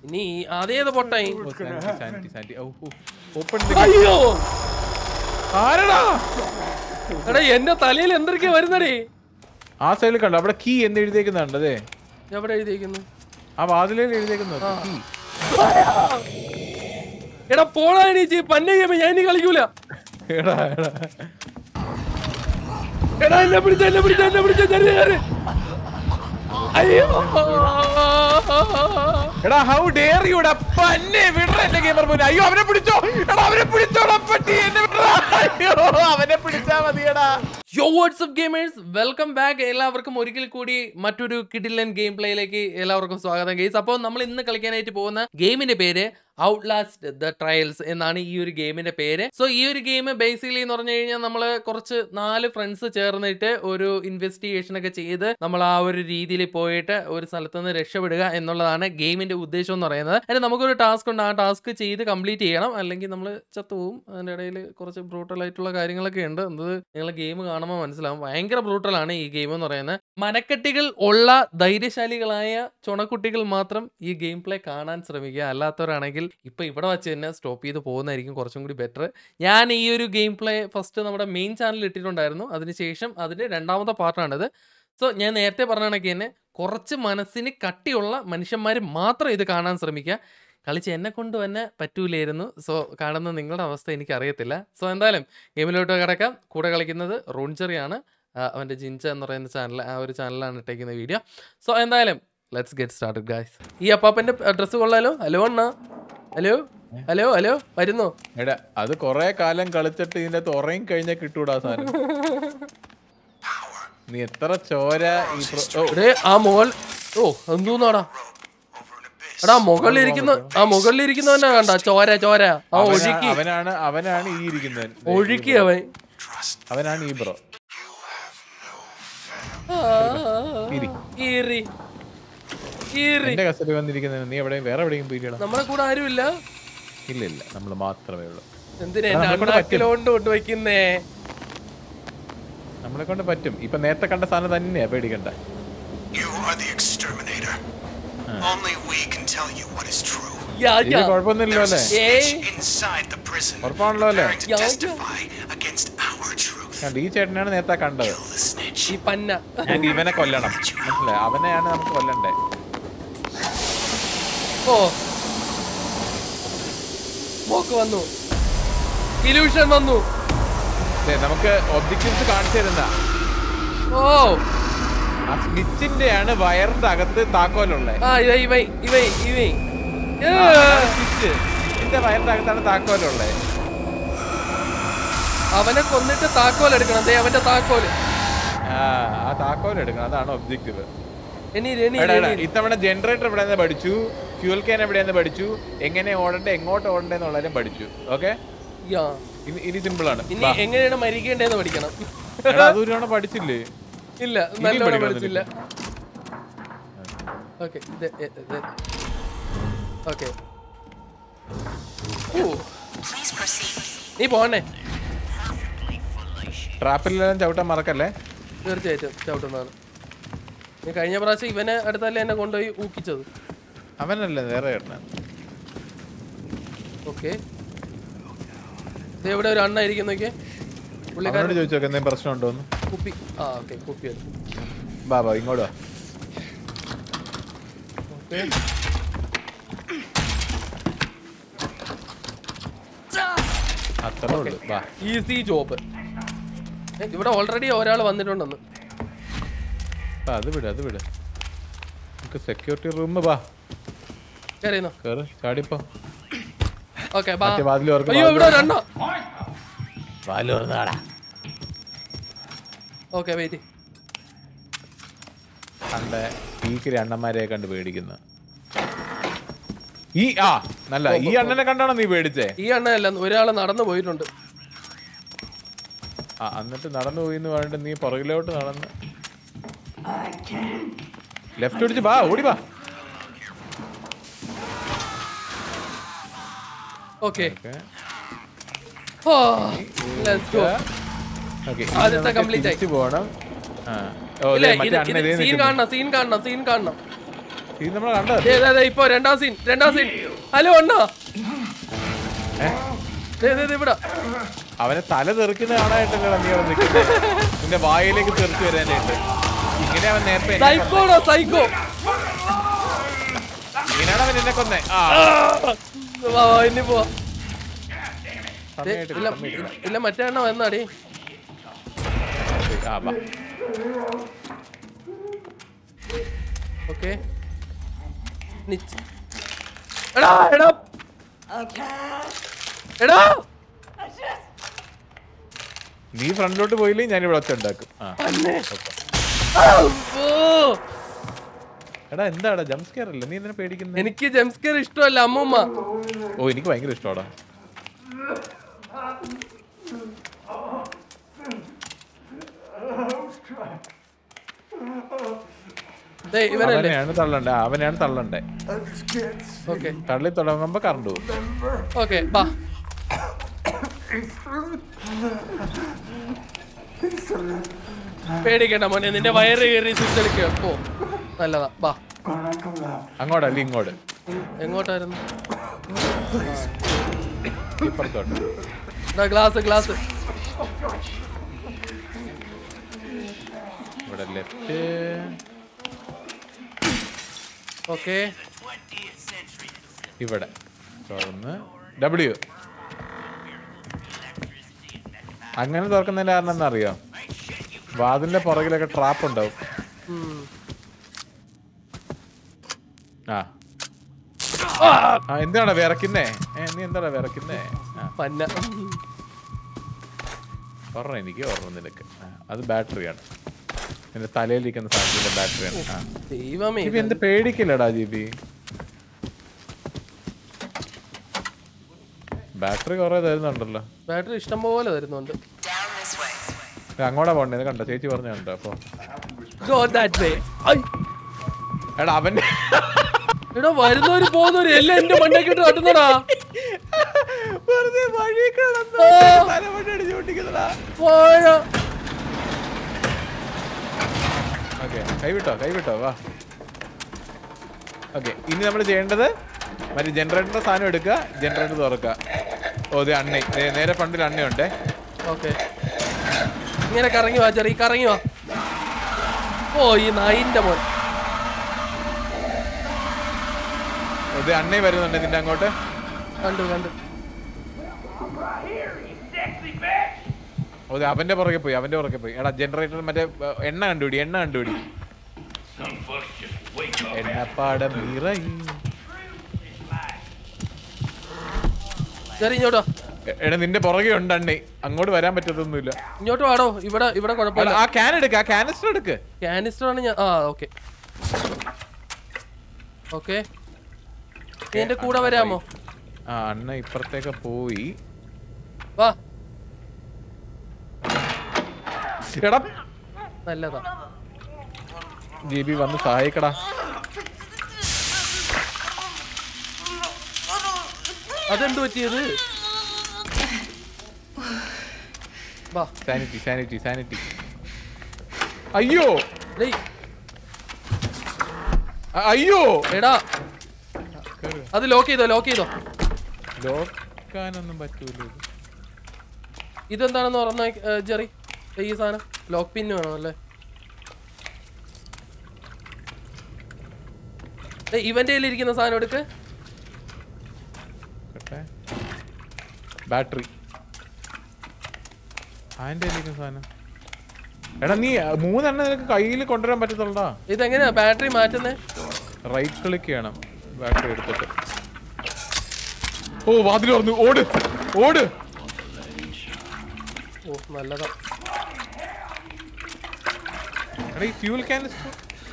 ഇനി അതേത് പൊട്ടായി സാനിറ്റി സാനിറ്റി ഓ ഓപ്പൺ അയ്യോ ആരടാ എടാ എന്റെ തലയിൽ എന്തൊക്കെയാ വരുന്നടേ ആ സൈഡിൽ കണ്ടോ അവിടെ കീ എന്ന് എഴുതിയേക്കുന്നുണ്ട് അതെ എവിടെ എഴുതിയിരിക്കുന്നു ആ വാതിലേൽ എഴുതിയേക്കുന്നു കീ എടാ പോടാ എണീച്ച് പന്ന ഗെയിം ഞാൻ ഇനി കളിക്കൂല എടാ എടാ എടാ എന്നെ പിടിച്ച എന്നെ പിടിച്ച എന്നെ പിടിച്ച ചെറിയ ചെറിയ അയ്യോ എടാ ഹൗ ഡെയർ യു എടാ പന്നെ വിടറ എന്റെ ഗെയിമർ മോനെ അയ്യോ അവനെ പിടിച്ചോ എടാ അവനെ പിടിച്ചോടാ പട്ടി എന്നെ വിടറാ അയ്യോ അവനെ പിടിച്ചാ മതിയെടാ യോ വാട്സ്ആപ്പ് ഗെയിമേഴ്സ് വെൽക്കം ബാക്ക് എല്ലാവർക്കും ഒരിക്കൽ കൂടി മറ്റൊരു കിഡിലൻ ഗെയിം പ്ലേയിലേക്ക് എല്ലാവർക്കും സ്വാഗതം ഗെയ്സ് അപ്പോൾ നമ്മൾ ഇന്ന് കളിക്കാനായിട്ട് പോകുന്ന ഗെയിമിന്റെ പേര് ഔട്ട്ലാസ്റ്റ് ദ ട്രയൽസ് എന്നാണ് ഈ ഒരു ഗെയിമിന്റെ പേര് സോ ഈ ഒരു ഗെയിം ബേസിക്കലി എന്ന് പറഞ്ഞു കഴിഞ്ഞാൽ നമ്മൾ കുറച്ച് നാല് ഫ്രണ്ട്സ് ചേർന്നിട്ട് ഒരു ഇൻവെസ്റ്റിഗേഷൻ ഒക്കെ ചെയ്ത് നമ്മൾ ആ ഒരു രീതിയിൽ പോയിട്ട് ഒരു സ്ഥലത്ത് നിന്ന് രക്ഷപ്പെടുക എന്നുള്ളതാണ് ഗെയിമിന്റെ ഉദ്ദേശം എന്ന് പറയുന്നത് അതിന് നമുക്കൊരു ടാസ്ക് ഉണ്ട് ആ ടാസ്ക് ചെയ്ത് കംപ്ലീറ്റ് ചെയ്യണം അല്ലെങ്കിൽ നമ്മൾ ചത്തുപോകും അതിൻ്റെ ഇടയിൽ കുറച്ച് ബ്രൂട്ടൽ ആയിട്ടുള്ള കാര്യങ്ങളൊക്കെ ഉണ്ട് എന്നത് നിങ്ങൾ ഗെയിം കാണുമ്പോൾ മനസ്സിലാവും ഭയങ്കര ബ്രൂട്ടലാണ് ഈ ഗെയിം എന്ന് പറയുന്നത് മനക്കെട്ടികൾ ഉള്ള ധൈര്യശാലികളായ ചുണക്കുട്ടികൾ മാത്രം ഈ ഗെയിം പ്ലേ കാണാൻ ശ്രമിക്കുക അല്ലാത്തവരാണെങ്കിൽ ഇപ്പൊ ഇവിടെ വെച്ച് തന്നെ സ്റ്റോപ്പ് ചെയ്ത് പോകുന്നതായിരിക്കും കുറച്ചും കൂടി ബെറ്റർ ഞാൻ ഈ ഒരു ഗെയിം പ്ലേ ഫസ്റ്റ് നമ്മുടെ മെയിൻ ചാനലിൽ ഇട്ടിട്ടുണ്ടായിരുന്നു അതിനുശേഷം അതിന്റെ രണ്ടാമത്തെ പാർട്ടാണിത് സോ ഞാൻ നേരത്തെ പറഞ്ഞ കണക്ക് തന്നെ കുറച്ച് മനസ്സിന് കട്ടിയുള്ള മനുഷ്യന്മാർ മാത്രം ഇത് കാണാൻ ശ്രമിക്കുക കളിച്ച് എന്നെ കൊണ്ട് തന്നെ പറ്റൂലായിരുന്നു സോ കാണുന്ന നിങ്ങളുടെ അവസ്ഥ എനിക്ക് അറിയത്തില്ല സോ എന്തായാലും ഗെയിമിലോട്ട് കിടക്കാം കൂടെ കളിക്കുന്നത് റോൺചെറിയാണ് അവൻ്റെ ജിൻച എന്ന് പറയുന്ന ചാനൽ ആ ഒരു ചാനലാണ് ഇട്ടേക്കുന്ന വീഡിയോ സോ എന്തായാലും ലെറ്റ്സ് ഗെറ്റ് സ്റ്റാർട്ട് ഗായ്സ് ഈ അപ്പാപ്പൻ്റെ ഡ്രസ്സ് കൊള്ളാലോ ഹലോ അണ്ണ ഹലോ ഹലോ ഹലോ വരുന്നോ എടാ അത് കൊറേ കാലം കളിച്ചിട്ട് ഇതിന്റെ അകത്ത് ഉറങ്ങി കഴിഞ്ഞാൽ കിട്ടൂടാ സാധനം നീ എത്ര ചോര ഈ pro- ഓ, എടേ ആ മുകൾ ഓ എന്തോന്നാടാ എടാ മുകളിലിരിക്കുന്ന ആ മുകളിലിരിക്കുന്നവനാ കണ്ട ചോര ചോര ആ അവനാ- ഒഴുക്കി അവനാണ് അവനാണ് ഈ ഇരിക്കുന്നവൻ ഒഴുക്കി അവൻ അവനാണ് ഈ ബ്രോ ആ, ഇരി. കീറി കീറി എന്റെ കസ്റ്റഡി വന്നിരിക്കുന്നവൻ നീ എവിടെയും വേറെ എവിടെയും പോയിക്കണം നമ്മളെ കൂടെ ആരുമില്ല ഇല്ല ഇല്ല നമ്മൾ മാത്രമേ ഉള്ളൂ എന്തിനാ ആ, നമ്മളെ കൊണ്ട് അണ്ണാക്കിലോണ്ട് കൊണ്ട് വെക്കുന്നേ നമ്മളെ കൊണ്ട് പറ്റും ഇപ്പൊ നേരത്തെ കണ്ട സാധനം തന്നെയാ പേടിക്കണ്ട You are the exterminator. Only we can tell you what is true. യാ, ഇത് യാ. കുഴപ്പമൊന്നുമില്ലല്ലോ അല്ലേ ഏയ്. Snitch inside the prison, ഉറപ്പാണല്ലോ അല്ലേ preparing to Yeah, yeah. testify against our truth. കണ്ട ഈ ചേട്ടനാണ് നേരത്തെ കണ്ടത് Kill the snitch. ഈ പന്ന ഞാൻ ഇവനെ കൊല്ലണം മനസ്സിലായി അവനെയാണ് നമുക്ക് കൊല്ലണ്ടേ ഓ മോക്ക് വന്നു ഇലൂഷൻ വന്നു ദേ, നമുക്ക് ഒബ്ജക്റ്റീവ്സ് കാണിച്ചു തരുന്ന ഓ ആ സ്വിച്ചിന്റെ ആണ് വയറിന്റെ അകത്ത് താക്കോലുള്ളത് ആ ഇവ ഇവ ഇവ ഇവ സ്വിച്ച് ഇതിന്റെ വയറിന്റെ അകത്താണ് താക്കോലുള്ളത് അവനെ കൊന്നിട്ട് താക്കോൽ എടുക്കണം ദേ അവന്റെ താക്കോല് ആ ആ താക്കോൽ എടുക്കണം അതാണ് ഒബ്ജക്റ്റീവ് എണീ എണീ എടാ, എടാ, എണീ. ഇത്തവണ ജനറേറ്റർ എവിടെ നിന്ന് പഠിച്ചു ഫ്യൂൽ ക്യാൻ എവിടെ നിന്ന് പഠിച്ചു എങ്ങനെ ഓടണ്ടേ എങ്ങോട്ട് ഓടണ്ടേ എന്നുള്ളതും പഠിച്ചു ഓക്കെ യാ. ഇനി ഇനി സിമ്പിൾ ആണ് ഇനി എങ്ങനെയാണ് മരിക്കേണ്ടതെന്ന് പഠിക്കണം അതൊരു പഠിച്ചില്ലേ ഇല്ല നല്ലോണം പഠിക്കണം പഠിച്ചില്ല ഓക്കെ ഓക്കെ നീ പോണേ ട്രാപ്പിലെല്ലാം ചവിട്ടാൻ മറക്കല്ലേ തീർച്ചയായിട്ടും ചവിട്ടുന്നതാണ് നീ കഴിഞ്ഞ പ്രാവശ്യം ഇവനെ അടുത്തല്ലേ എന്നെ കൊണ്ടുപോയി ഊക്കിച്ചത് അവനല്ലേ വേറെ ചേട്ടനാ ഓക്കെ ഇവിടെ ഒരു അണ്ണ ഇരിക്കുന്നൊക്കെ പുള്ളിക്കാരൻ അവനോട് ചോദിച്ചു നോക്കാം എന്തെങ്കിലും പ്രശ്നം ഉണ്ടോ എന്ന് കുപ്പി ആ ഓക്കെ കുപ്പി എടുത്തു ബാ ബാ ഇങ്ങോട്ട് വാ ഓക്കെ അത്രേ ഉള്ളൂ ബാ ഈസി ജോബ് ഇവിടെ ഓൾറെഡി ഒരാൾ വന്നിട്ടുണ്ടെന്ന് ബാ, അത് വിട് അത് വിട് നമുക്ക് സെക്യൂരിറ്റി റൂം ബാ കയറിയുന്നോ കേറ് ചാടിപ്പോ ഓക്കെ ബാ മറ്റേ വാതിൽ തുറക്ക്, അയ്യോ വാതിൽ ഇവിടെ ഒരു അണ്ണ വാല് തുറന്നാടാ ഓക്കെ വെയിറ്റ് കണ്ട പീക്കിരി അണ്ണന്മാരെ കണ്ട് പേടിക്കുന്ന ഈ ആ നല്ല ഈ അണ്ണനെ കണ്ടാണോ നീ പേടിച്ചേ ഈ അണ്ണയല്ല ഒരാൾ നടന്നു പോയിട്ടുണ്ട് ആ എന്നിട്ട് നടന്നു പോയി എന്ന് പറഞ്ഞിട്ട് നീ പുറകിലോട്ട് നടന്ന് ലെഫ്റ്റ് പിടിച്ച് ബാ ഓടി ബാ okay Okay. Let's go Okay, ഇനി ആദ്യത്തെ നമുക്ക് complete ആയി. തിരിച്ച് പോണം ആ. ഓ, ഇല്ല ദേ ഇത് മറ്റേ അണ്ണൻ ഇത് ഇതേ സീൻ നിൽക്കുന്നു. കാണണം സീൻ കാണണം സീൻ കാണണം ഇത് നമ്മൾ കണ്ടത് ദേ, ദേ, ദേ, ഇപ്പൊ രണ്ടാം സീൻ രണ്ടാം സീൻ ഹലോ അണ്ണാ ഏ? ദേ, ദേ, ദേ, ഇവിടെ അവനെ തല തെറിക്കുന്ന കാണാനായിട്ടല്ലേ നീ അവിടെ നിൽക്കുന്നത് നിന്റെ വായിലേക്ക് തെറിച്ച് വരാനായിട്ട് ഇങ്ങനെ അവൻ നേരത്തെ എന്നെ കൊന്നേ. സൈക്കോടോ സൈക്കോ ഇങ്ങനെയാണ് അവൻ എന്നെ കൊന്നേ ആ വാ വാ ഇനി പോവാ ദേ, സമയായിട്ട് ഇല്ല സമയായിട്ട്. ഇല്ല മറ്റേ അണ്ണ വന്നാടി ആ വാ ഓക്കെ എടാ എടാ എടാ നീ ഫ്രണ്ടിലോട്ട് പോയില്ലേ ഞാൻ ഇവിടെ ഒച്ച ഉണ്ടാക്കും ആ ഓ എടാ എന്താടാ ജംസ്കെയർ അല്ലേ നീ എന്തിനാ പേടിക്കുന്നത് എനിക്ക് ജംസ്കർ ഇഷ്ടമല്ല അമ്മൂമ്മ ഓ എനിക്ക് ഭയങ്കര ഇഷ്ടമാടാ ദേ ഇവനല്ലേ അവനെയാണ് തള്ളണ്ടേ അവനെയാണ് തള്ളണ്ടേ ഓക്കെ തള്ളി തുടങ്ങുമ്പോ കറണ്ട് പോകും ഓക്കെ ബാ പേടിക്കണ്ട മോനെ നിന്റെ വയറ് കയറി സ്വിച്ച് കളിക്കുക പോ നല്ലതാ ബാ അങ്ങോട്ടല്ല ഇങ്ങോട്ട് ഉം, എങ്ങോട്ടായിരുന്നു ഇപ്പുറത്തോട്ട് ഇതാ ഗ്ലാസ് ഗ്ലാസ് ഇവിടെ ലെഫ്റ്റ് ഓക്കെ ഇവിടെ തുറന്ന് ഡബ്ല്യു അങ്ങനെ തുറക്കുന്നതിന്റെ കാരണം എന്താ അറിയാം വാതിലിന്റെ പുറകിലൊക്കെ ട്രാപ്പ് ഉണ്ടാവും ആ ആ എന്താണ് വിറക്കുന്നേ ഏ നീ എന്താടാ വിറക്കുന്നേ ആ പന്ന ഓർമ്മ എനിക്ക് ഓർമ്മ നിനക്ക് ആ, അത് ബാറ്ററിയാണ് നിന്റെ തലയിലിരിക്കുന്ന സാധനത്തിന്റെ ബാറ്ററിയാണ് ആ ദൈവമേ ജിബി എന്ത് പേടിക്കില്ലടാ ജിബി ബാറ്ററി കുറെ തരുന്നുണ്ടല്ലോ ബാറ്ററി ഇഷ്ടം പോലെ വരുന്നുണ്ട് ഇത് അങ്ങോട്ടാ പോണ്ടേ ഇത് കണ്ടോ ചേച്ചി പറഞ്ഞു കണ്ടോ അപ്പൊ Go that way. ഐ, എടാ അവന്റെ എടാ വരുന്നവര് പോകുന്നവര് എല്ലാം എന്റെ മണ്ടക്കിട്ട് കട്ടുന്നടാ വെറുതെ വഴി കിടന്ന് ഓ. തലമുടി അടിച്ച് പൊട്ടിക്കുന്നതാ. വാഴ ഓക്കെ കൈവിട്ടോ കൈവിട്ടോ വാ ഓക്കെ ഇനി നമ്മൾ ചെയ്യേണ്ടത് മറ്റേ ജനറേറ്ററിന്റെ സാധനം എടുക്കുക ജനറേറ്റർ തുറക്കുക ഓ ഇത് അണ്ണ നേരെ ഫ്രണ്ടിൽ അണ്ണയുണ്ടേ ഓക്കെ ഇങ്ങനെ കറങ്ങി വാ ചെറിയ കറങ്ങി വാ ഓ ഈ നായിന്റെ മോൻ ഓ, ഇത് അണ്ണയും വരുന്നുണ്ട് നിന്റെ അങ്ങോട്ട് കണ്ടു കണ്ടു ഓ ഇത് അവന്റെ പുറകെ പോയി അവന്റെ പുറകെ പോയി എടാ ജനറേറ്റർ മറ്റേ ഏ, എണ്ണ കണ്ടുപിടി എണ്ണ കണ്ടുപിടി എണ്ണപ്പാടം നിറയും ചെറിയ ഇങ്ങോട്ടോ എ- എടാ നിന്റെ പുറകെ ഉണ്ട് അണ്ണേ അങ്ങോട്ട് വരാൻ പറ്റത്തൊന്നുമില്ല ഇങ്ങോട്ട് വാടോ ഇവിടെ ഇവിടെ എടാ, കുഴപ്പമില്ല ആ ക്യാൻ എടുക്ക ആ കാനിസ്റ്റർ എടുക്ക് കാനിസ്റ്റർ ആണ് ഞാൻ ആ ഓക്കെ ഓക്കെ നീ എന്റെ കൂടെ വരാമോ ആ അണ്ണ ഇപ്പുറത്തേക്ക് പോയി വാ എടാ നല്ലതാ ജി ബി വന്ന് സഹായിക്കടാ അതെന്ത് പറ്റിയത് വാ സാനിറ്റി സാനിറ്റി സാനിറ്റി അയ്യോ ഡേയ് അ- അയ്യോ എടാ അത് ലോക്ക് ചെയ്തോ ലോക്ക് ചെയ്തോ ലോക്കാനൊന്നും പറ്റൂല ഇത്. ഇതെന്താണെന്ന് പറഞ്ഞ ജെറി ഈ സാധനം ലോക്ക് പിൻ വേണം അല്ലേ ഏയ്, ഇവന്റെ കയ്യിൽ ഇരിക്കുന്ന സാധനം എടുക്ക് കേട്ടെ ബാറ്ററി അതിന്റെ ഇരിക്കുന്ന സാധനം എടാ നീ അ, മൂന്നെണ്ണം നിനക്ക് കയ്യിൽ കൊണ്ടുവരാൻ പറ്റത്തുള്ളടാ ഇതെങ്ങനെയാ ബാറ്ററി മാറ്റുന്നേ റൈറ്റ് ക്ലിക്ക് ചെയ്യണം ബാറ്ററി എടുത്തിട്ട് ഓ വാതിൽ തുറന്നു ഓട് ഓട് ഓ നല്ലതാ എടാ ഈ ഫ്യൂൽ കാനിസ്റ്റർ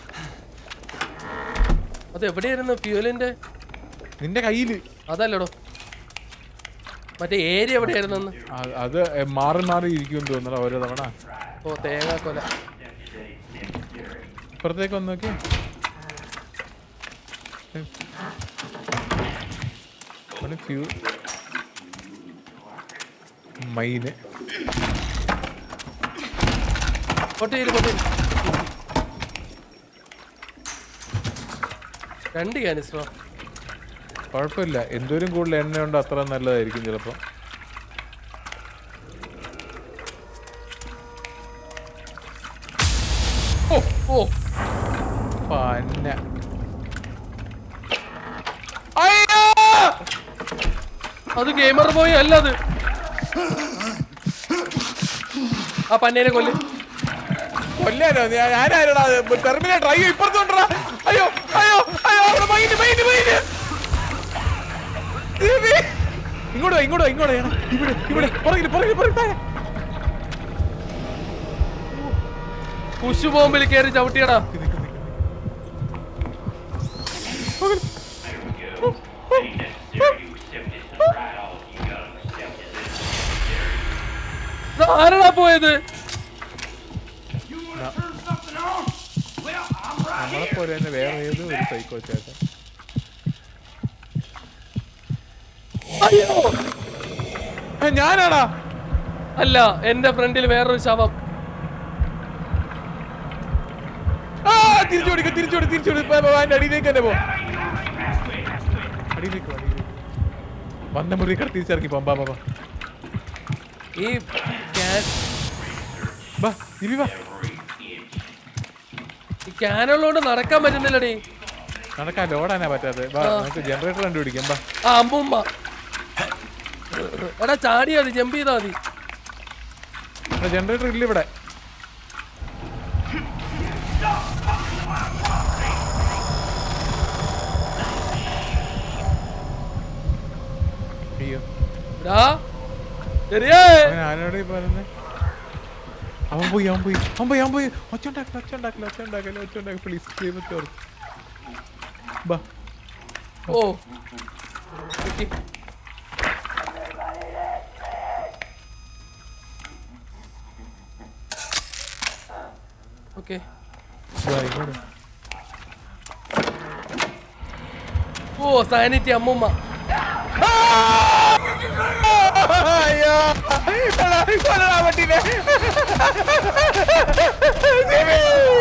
അത് എവിടെയായിരുന്നു ഫ്യൂലിന്റെ നിന്റെ കയ്യില് അതല്ലടോ മറ്റേ ഏരിയ എവിടെയായിരുന്നെന്ന് അ- അത് എ, മാറി മാറി ഇരിക്കും തോന്നണ ഓരോ തവണ ഓ തേങ്ങാക്കൊല ഇപ്പുറത്തേക്ക് വന്ന് നോക്കി ഫ്യൂ മൈന് പൊട്ടിയില് പൊട്ടിയില് രണ്ട് കാനിസ്റ്ററോ കുഴപ്പമില്ല എന്തോരം കൂടുതൽ എണ്ണയുണ്ടോ അത്ര നല്ലതായിരിക്കും ചിലപ്പോ ഓ ഓ പന്ന അയ്യോ അത് ഗെയിമർ പോയി അല്ല അത് ആ പന്നേനെ കൊല്ല് കൊല്ലാനോ ഞാൻ ഞാനാരടാ ടെർമിനേറ്റർ അയ്യോ ഇപ്പുറത്തോണ്ടാ അയ്യോ അയ്യോ അയ്യോ അവിടെ മൈൻഡ് മൈൻഡ് മൈൻഡ് ഇങ്ങോട്ട് വാ, ഇങ്ങോട്ട് വാ, ഇങ്ങോട്ട് വാ, എടാ. ഇവിടെ ഇവിടെ പുറകില് പുറകില് പുറകില് താഴെ. കുശു ബോംബിൽ കയറി ചവിട്ടിയടാ ഇത് ആരടാ പോയത് നമ്മളെ പോലെ തന്നെ വേറെ ഏതോ ഒരു സൈക്കോ ചേട്ടൻ അയ്യോ ആ, ഞാനാടാ അല്ല എന്റെ ഫ്രണ്ടിൽ വേറൊരു ശവം ആ തിരിച്ചു കൊടുക്ക തിരിച്ചു കൊടുക്ക തിരിച്ചു കൊടുക്ക അതിന്റെ അടിയിലേക്ക് തന്നെ പോ അടിയിലേക്ക് പോ, അടിയിലേക്ക്. വന്ന മുറി കട തിരിച്ചിറങ്ങി പോവാം ബാ ബാ ബാ ഈ ക്യാൻ ബാ ഇവി വാ ഈ ക്യാനുള്ളതുകൊണ്ട് നടക്കാൻ പറ്റുന്നില്ലടി നടക്കാൻ ലോഡാനാ പറ്റാതെ ബാ നമുക്ക് ജനറേറ്റർ കണ്ടുപിടിക്കാം ബാ ആ അമ്മുമ്മ എടാ ചാടിയാ മതി ജമ്പ് ചെയ്താ മതി ജനറേറ്റർ ഇല്ല ഇവിടെ അയ്യോ എടാ ശരിയേ അവൻ ആരോട് ഈ പറയുന്നെ? അവൻ പോയി അവൻ പോയി അവൻ പോയി അവൻ പോയി ഒച്ച ഉണ്ടാക്കില്ല ഒച്ച ഉണ്ടാക്കില്ല ഒച്ച ഉണ്ടാക്കില്ല ഒച്ച ഉണ്ടാക്കി പ്ലീസ് ദൈവത്തെ ഓർത്ത് ബാ ഓ നിക്ക്. ഓക്കെ ബാ ഇങ്ങോട്ട് ഓ സാനിറ്റി അമ്മുമ്മ അയ്യോ എടാ, കൊല്ലടാ പട്ടീനെ. ജിമ്മി.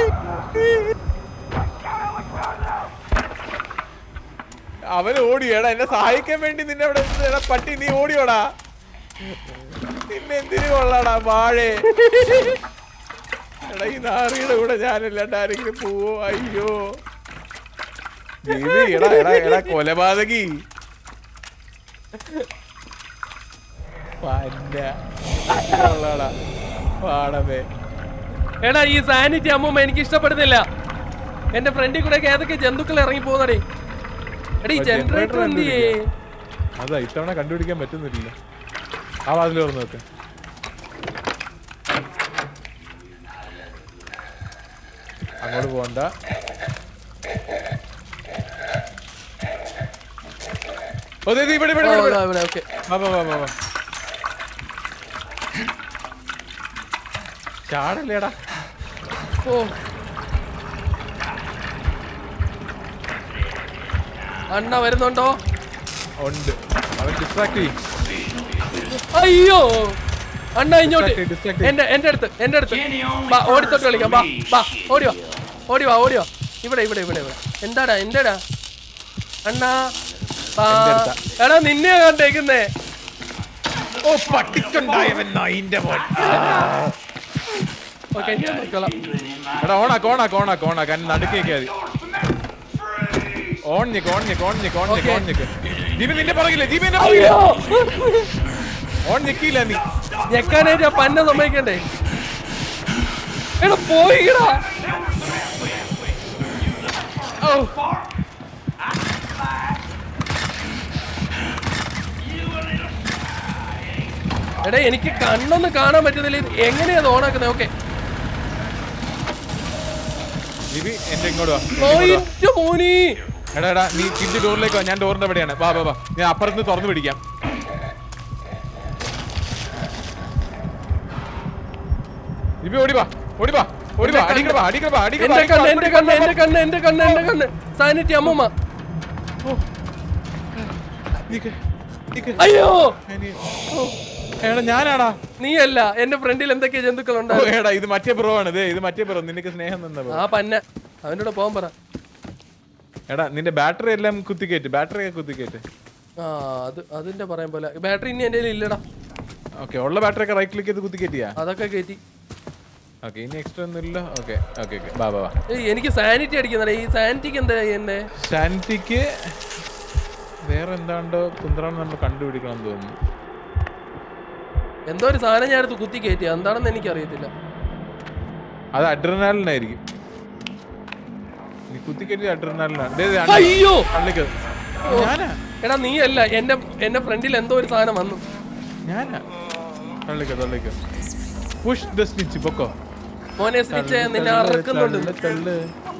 അവൻ ഓടിയടാ എന്നെ സഹായിക്കാൻ വേണ്ടി നിന്നെ അവിടെ ഇരുന്ന് എടാ പട്ടി നീ ഓടിയോടാ നിന്നെ എന്തിനു കൊള്ളാടാ വാഴേ എടാ ഈ നാറിയുടെ കൂടെ ഞാനല്ലാണ്ട് ആരെങ്കിലും പോവോ അയ്യോ ജിമ്മി, എടാ എടാ എടാ കൊലപാതകി പന്ന കൊള്ളാടാ പാടമേ എടാ ഈ സാനിറ്റി അമ്മുമ്മ എനിക്ക് ഇഷ്ടപ്പെടുന്നില്ല എന്റെ ഫ്രണ്ടിൽ കൂടെ ഏതൊക്കെ ജന്തുക്കൾ ഇറങ്ങി പോകുന്നടേ എടാ ഈ ആ ജനറേറ്റർ generator എന്ത് ചെയ്യേ അതാ ഇത്തവണ കണ്ടുപിടിക്കാൻ പറ്റുന്നില്ല ആ വാതിൽ തുറന്നു നോക്ക് അങ്ങോട്ട് പോണ്ട ഓ, ദേ, ദേ, ഇവിടെ ഇവിടെ ഓ, ഇവിടെ, ദാ ഇവിടെ ഇവിടെ ഓക്കെ വാ വാ വാ വാ വാ ചാടല്ലേടാ ഓ അണ്ണ വരുന്നുണ്ടോ ഉണ്ട് അവൻ ഡിസ്ട്രാക്ട് ചെയ്യും അയ്യോ അണ്ണ ഇങ്ങോട്ട് Distract, distract. എന്റെ എന്റെ അടുത്ത് എന്റെ അടുത്ത് വാ ഓടിത്തോട്ട് കളിക്കാം വാ വാ ഓടി വാ ഓടി വാ ഓടി വാ ഇവിടെ ഇവിടെ ഇവിടെ ഇവിടെ എന്താടാ എന്താടാ അണ്ണാ വാ. എന്റെ അടുത്താ. എടാ നിന്നെയാ കണ്ടേക്കുന്നേ ഓ പട്ടിക്കുണ്ടായവൻ നായിന്റെ മോൻ ഓക്കെ ഞാൻ നോക്കിക്കോളാം എടാ ഓണാക്ക് ഓണാക്ക് ഓണാക്ക് ഓണാക്ക് അതിന് നടുക്കേക്ക് മതി ഓൺ ഞെക്ക് ഓൺ ഞെക്ക് ഓൺ ഞെക്ക് ഓൺ ഞെക്ക് Okay. ഓൺ ഞെക്ക് ജീവൻ നിന്റെ പുറകില്ല ജീവൻ നിന്റെ പുറകില്ല അയ്യോ ഓൺ ഞെക്കിയില്ല നീ ഞെക്കാനായിട്ട് ആ പന്ന സമ്മതിക്കണ്ടേ എടാ പോയിടാ ഓ എടാ എനിക്ക് കണ്ണൊന്നും കാണാൻ പറ്റുന്നില്ല ഇത് എങ്ങനെയാ ഇത് ഓണാക്കുന്നത് ഓക്കെ ജിബി എന്റെ ഇങ്ങോട്ട് വാ എന്റെ ഇങ്ങോട്ട് വാ. മോനി എടാ എടാ നീ തിരിച്ച് ഡോറിലേക്ക് വാ ഞാൻ ഡോറിന്റെ എവിടെയാണ് വാ വാ വാ ഞാൻ അപ്പുറത്ത് തുറന്നു പിടിക്കാം ജിബി ഓടി വാ ഓടി വാ ഓടി വാ അടിക്കട വാ അടിക്കട വാ അടിക്കട വാ, എന്റെ കണ്ണ് എന്റെ അടിക്കട കണ്ണ് വാ. എന്റെ കണ്ണ് എന്റെ കണ്ണ് എന്റെ കണ്ണ് സാനിറ്റി അമ്മമ്മ നിക്ക്, നിക്ക്. അയ്യോ ഞാന്- ഓ, എടാ ഞാനാടാ നീയല്ല എന്റെ ഫ്രണ്ടിൽ എന്തൊക്കെയാ ജന്തുക്കളുണ്ട് ഓ, എടാ ഇത് മറ്റേ ബ്രോ ആണ് ദേ ഇത് മറ്റേ ബ്രോ നിനക്ക് സ്നേഹം തന്ന ബ്രോ ആ പന്ന അവന്റെ കൂടെ പോകാൻ പറ എടാ നിന്റെ ബാറ്ററി എല്ലാം കുത്തിക്കേറ്റ് ബാറ്ററി ഒക്കെ കുത്തിക്കേറ്റ് ആ അത് അതിന്റെ പറയാൻ പോലെ ബാറ്ററി ഇനി എന്റെ കയ്യിൽ ഇല്ലടാ ഓക്കെ ഉള്ള ബാറ്ററി ഒക്കെ റൈറ്റ് ക്ലിക്ക് ചെയ്ത് കുത്തിക്കേറ്റിയാ അതൊക്കെ കയറ്റി ഓക്കെ ഇനി എക്സ്ട്രാ ഒന്നും ഇല്ല ഓക്കെ ഓക്കെ ഓക്കെ ബാ ബാ ബാ ഏയ് എനിക്ക് സാനിറ്റി അടിക്കുന്നുണ്ട് ഈ സാനിറ്റിക്ക് എന്താ എന്നെ ശാന്തിക്ക് വേറെ എന്താണ്ടോ കുന്തറാണ് നമ്മൾ കണ്ടുപിടിക്കണം എന്ന് തോന്നുന്നു എന്തോ ഒരു സാധനം ഞാൻ എടുത്ത് കുത്തി കയറ്റി എന്താണെന്ന് എനിക്കറിയത്തില്ല അത് അഡ്രനാലിനായിരിക്കും നീ കുത്തിക്കേറ്റി അഡ്രനാലിനാണ് ദേ, ദേ, അണ്ണ- അയ്യോ അണ്ണക്ക്. ഞാനാ എടാ നീ അല്ല എന്റെ എന്റെ ഫ്രണ്ടിൽ എന്തോ ഒരു സാധനം വന്നു ഞാനാ തള്ളിക്കോ തള്ളിക്കോ പുഷ് ദ സ്നിച്ച് പൊക്കോ മോനെ സ്റ്റിച്ച് നിന്നെ തള്ള്, അറക്കുന്നുണ്ട് തള്ള്, തള്ള്.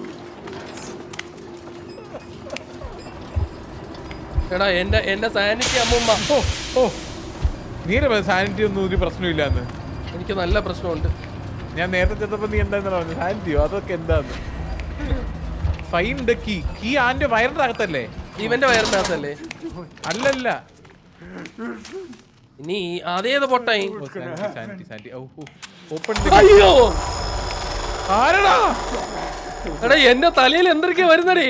എടാ എന്റെ എന്റെ സാനിറ്റി അമ്മുമ്മ ഓ ഓ നീരെ സാനിറ്റി ഒന്നും ഒരു പ്രശ്നമില്ലാന്ന് എനിക്ക് നല്ല പ്രശ്നമുണ്ട് ഞാൻ നേരത്തെ ചെന്നപ്പോ നീ എന്താന്ന് പറഞ്ഞു സാനിറ്റിയോ അതൊക്കെ എന്താന്ന് ഫൈൻഡ് കീ കീ ആന്റെ വയറിന്റെ അകത്തല്ലേ ഇവന്റെ വയറിനകത്തല്ലേ അല്ലല്ല ഇനി അതേത് പൊട്ടായി ഓ, സാനിറ്റി, സാനിറ്റി, സാനിറ്റി. ഔ, ഓ, open the- അയ്യോ ആരെടാ? എടാ എന്റെ തലയിൽ എന്തൊക്കെ വരുന്നടേ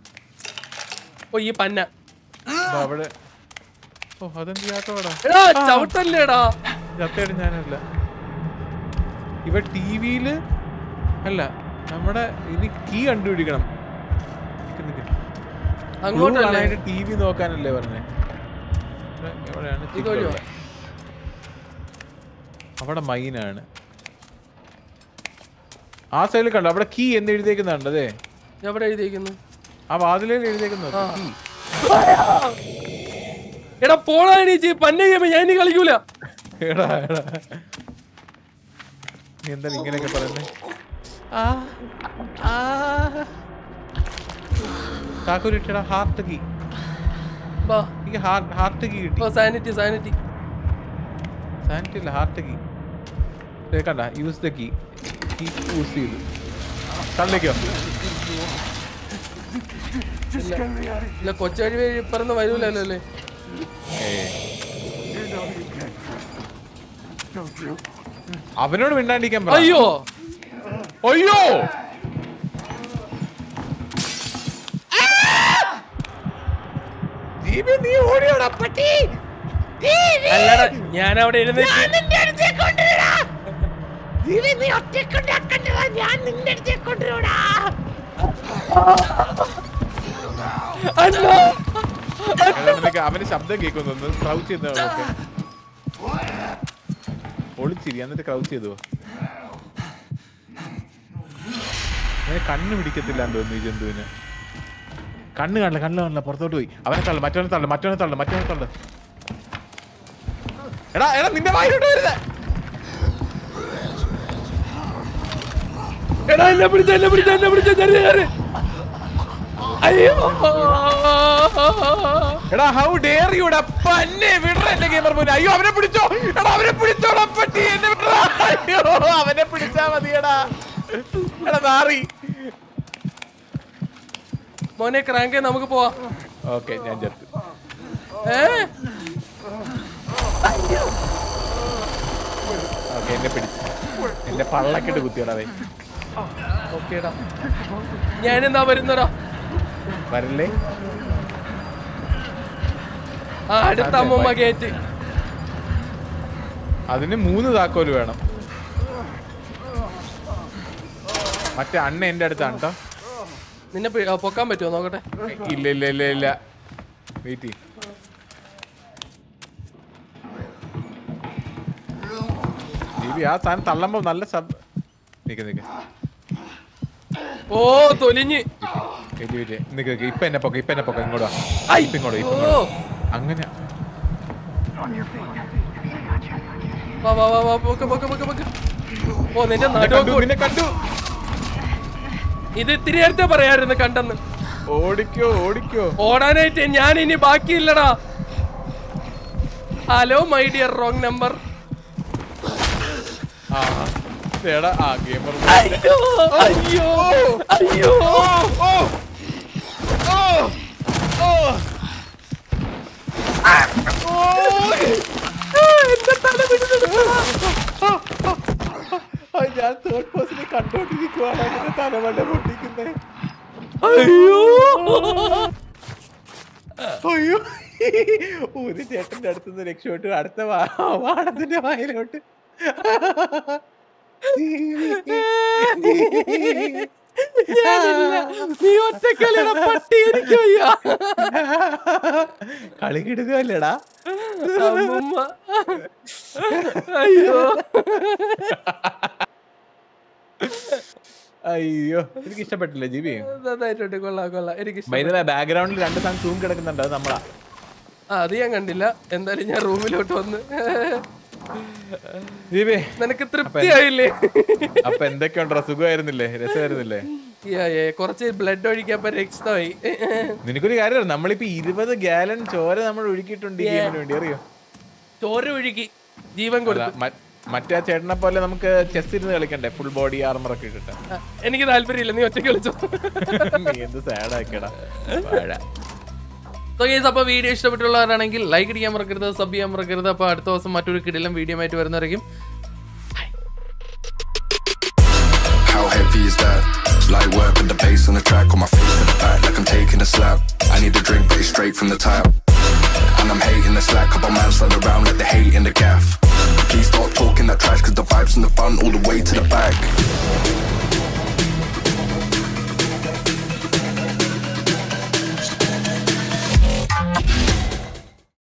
ഓ ഈ പന്ന ദാ അവിടെ ഓ അതെന്ത് ചാട്ടമാടാ എടാ ചവിട്ടല്ലേടാ ചത്തയുടെ ഞാനല്ല ഇവ ടിവിയില് അല്ല നമ്മുടെ ഇനി കീ കണ്ടുപിടിക്കണം നിക്ക് നിക്ക്. അങ്ങോട്ടല്ലേ ടി വി നോക്കാനല്ലേ പറഞ്ഞേ ഇവിടെ എവിടെയാണ് ചിക്ക് ഇതുവഴിയോ? ഉള്ളത്? അവിടെ മൈനാണ് ആ സൈഡിൽ കണ്ടോ അവിടെ കീ എന്ന് എഴുതിയേക്കുന്നുണ്ട് അതെ എവിടെ എഴുതിയിരിക്കുന്നു ആ വാതിലേൽ എഴുതിയേക്കുന്നു കീ എടാ പോടാ എണീച്ച് പന്ന ഗെയിം ഞാൻ ഇനി കളിക്കൂല എടാ എടാ നീ എന്താ ഇങ്ങനെയൊക്കെ പറയുന്നേ ആ ആ കാക്കൂരിട്ടടാ ഹാർട്ട് കീ വാ എനിക്ക് ഹാർട്ട് ഹാർട്ട് കീ കിട്ടി ഓ സാനിറ്റി സാനിറ്റി സാനിറ്റി അല്ല ഹാർട്ട് കീ കണ്ട use the key key use ചെയ്തു തള്ളിക്കോ ഇല്ല കൊച്ചഴി വഴി ഇപ്പറന്ന് വരൂലല്ലോ അല്ലേ അവനോട് മിണ്ടാണ്ടിരിക്കാൻ പറ അയ്യോ അയ്യോ ദീപു, നീ ഓടിയോടാ പട്ടി അല്ലടാ ഞാൻ അവിടെ എഴുന്നേറ്റ് അണ്ണാ എടാ, നിനക്ക് അവന് ശബ്ദം കേൾക്കുന്നു ക്രൗച്ച് ചെയ്ത നോക്കെ ഒളിച്ചിരി എന്നിട്ട് ക്രൗച്ച് ചെയ്തു അവനെ കണ്ണ് പിടിക്കത്തില്ല എന്ന് തോന്നുന്നു ഈ ജന്തുവിന് കണ്ണ് കാണില്ല കണ്ണ് കാണില്ല പുറത്തോട്ട് പോയി അവനെ തള്ളു മറ്റവനെ തള്ളു മറ്റവനെ തള്ളു മറ്റവനെ തള്ളു എടാ എടാ നിന്റെ വായിലോട്ട് വരുന്നത് എടാ എന്നെ പിടിച്ച എന്നെ പിടിച്ച എന്നെ പിടിച്ച ചെറിയ ചെറിയ അയ്യോ എടാ ഹൗ ഡെയർ യുടാ പന്നെ വിടറ എന്റെ ഗെയിമർ മോനെ അയ്യോ അവനെ പിടിച്ചോ എടാ അവനെ പിടിച്ചോടാ പട്ടി എന്നെ വിടറാ അയ്യോ അവനെ പിടിച്ചാ മതിയടാ എടാ നാറി മോനെ ക്രാങ്കെ നമുക്ക് പോവാം ഓക്കെ ഞാൻ ചത്തു ഏ ഓക്കെ എന്നെ പിടിച്ചു എന്റെ പള്ളക്കിട്ട് കുത്തിയടാ അവൻ ഓക്കേടാ ഞാനെന്താ വരുന്നടാ വരല്ലേ ആ അടുത്ത അമ്മൂമ്മ ഗേറ്റ് അതിന് മൂന്ന് താക്കോല് വേണം മറ്റേ അണ്ണ എന്റെ അടുത്താണ് കേട്ടോ നിന്നെ പി- ആ, പൊക്കാൻ പറ്റുമോ നോക്കട്ടെ ഇല്ല ഇല്ല ഇല്ല ഇല്ല വെയിറ്റ് ദീപി ആ സാധനം തള്ളുമ്പോ നല്ല ശബ്ദം നിക്ക് നിക്ക് ഓ തൊലിഞ്ഞ് വെയിറ്റ് വെയിറ്റ് നിക്ക് നിക്ക് ഇപ്പൊ എന്നെ പൊക്ക ഇപ്പൊ എന്നെ പൊക്ക ഇങ്ങോട്ട് വാ. ഐ. ഇപ്പൊ ഇങ്ങോട്ട് ഇപ്പൊ ഓ ഇങ്ങോട്ട്. അങ്ങനെ വാ വാ വാ വാ പൊക്ക പൊക്ക പൊക്ക പൊക്ക ഓ നിന്റെ നിന്നെ കണ്ടു നടുവൊക്കെ നിന്നെ കണ്ടു ഇത് ഇത്തിരി നേരത്തെ പറയായിരുന്നു കണ്ടെന്ന് ഓടിക്കോ ഓടിക്കോ ഓടാനായിട്ട് ഞാൻ ഇനി ബാക്കിയില്ലടാ hello my dear wrong number ആ എടാ ആ ഗെയിമർ അയ്യോ അയ്യോ അയ്യോ ഓ ഓ ഓ എന്റെ തല പിടിച്ചെടുത്തടാ. ആ, ഞാൻ തേർഡ് പേഴ്സണെ കണ്ടോണ്ടിരിക്കുവാണ് അതിന്റെ തലവണ്ട പൊട്ടിക്കുന്നേ അയ്യോ അയ്യോ ഒരു ചേട്ടന്റെ അടുത്തുനിന്ന് രക്ഷപ്പെട്ടു അടുത്ത വാ- വാടത്തിന്റെ വായിലോട്ട് നീ ഒറ്റക്കളിയുടെ പട്ടി എനിക്ക് വയ്യ കളി കിടുകയല്ലേടാ അമ്മമ്മ. അയ്യോ അയ്യോ എനിക്ക് ഇഷ്ടപ്പെട്ടില്ല ജിബി നന്നായിട്ടുണ്ട് കൊള്ളാം കൊള്ളാം എനിക്ക് ഇഷ്ടം വൈദ്യുത ബാക്ക്ഗ്രൗണ്ടിൽ രണ്ട് സാധനം തൂം കിടക്കുന്നുണ്ട് അത് നമ്മളാ ആ അത് ഞാൻ കണ്ടില്ല എന്തായാലും ഞാൻ റൂമിലോട്ട് വന്ന് ജിബി നിനക്ക് തൃപ്തിയായില്ലേ അപ്പൊ എന്തൊക്കെയുണ്ടോ സുഖമായിരുന്നില്ലേ രസമായിരുന്നില്ലേ യാ, യാ, കുറച്ച് ബ്ലഡ് ഒഴിക്കാൻ രക്തമായി നിനക്കൊരു കാര്യം അറിയാം നമ്മളിപ്പോ ഇരുപത് ഗാലൻ ചോര നമ്മൾ ഒഴുക്കിയിട്ടുണ്ട് ഈ ഗെയിമിന് വേണ്ടി അറിയോ ചോര ഒഴുകി ജീവൻ അതാ, കൊടുത്തു മ- മറ്റേ ആ ചേട്ടനെ പോലെ നമുക്ക് ചെസ് ഇരുന്ന് കളിക്കണ്ടേ ഫുൾ ബോഡി ആർമർ ഒക്കെ ഇട്ടിട്ട് ആ, എനിക്ക് താല്പര്യമില്ല നീ ഒറ്റ കളിച്ചോ നീ എന്ത് സാഡ് ആക്കിയടാ വാഴ. സോ ഗൈസ് അപ്പോൾ വീഡിയോ ഇഷ്ടപ്പെട്ടുള്ളവരാണെങ്കിൽ ലൈക്ക് അടിക്കാൻ മറക്കരുത് സബ് ചെയ്യാൻ മറക്കരുത് അപ്പോൾ അടുത്ത ദിവസം മറ്റൊരു കിടിലം വീഡിയോ ആയിട്ട് വരുന്നവരേക്കും How heavy is that? Light work with the bass on the track, on my face in the back like I'm taking a slap. I need a drink, but it's straight from the tap. And I'm hating the slack, couple man stand around like they hate in the gaff. Please stop talking that trash, cause the vibes and the fun all the way to the back.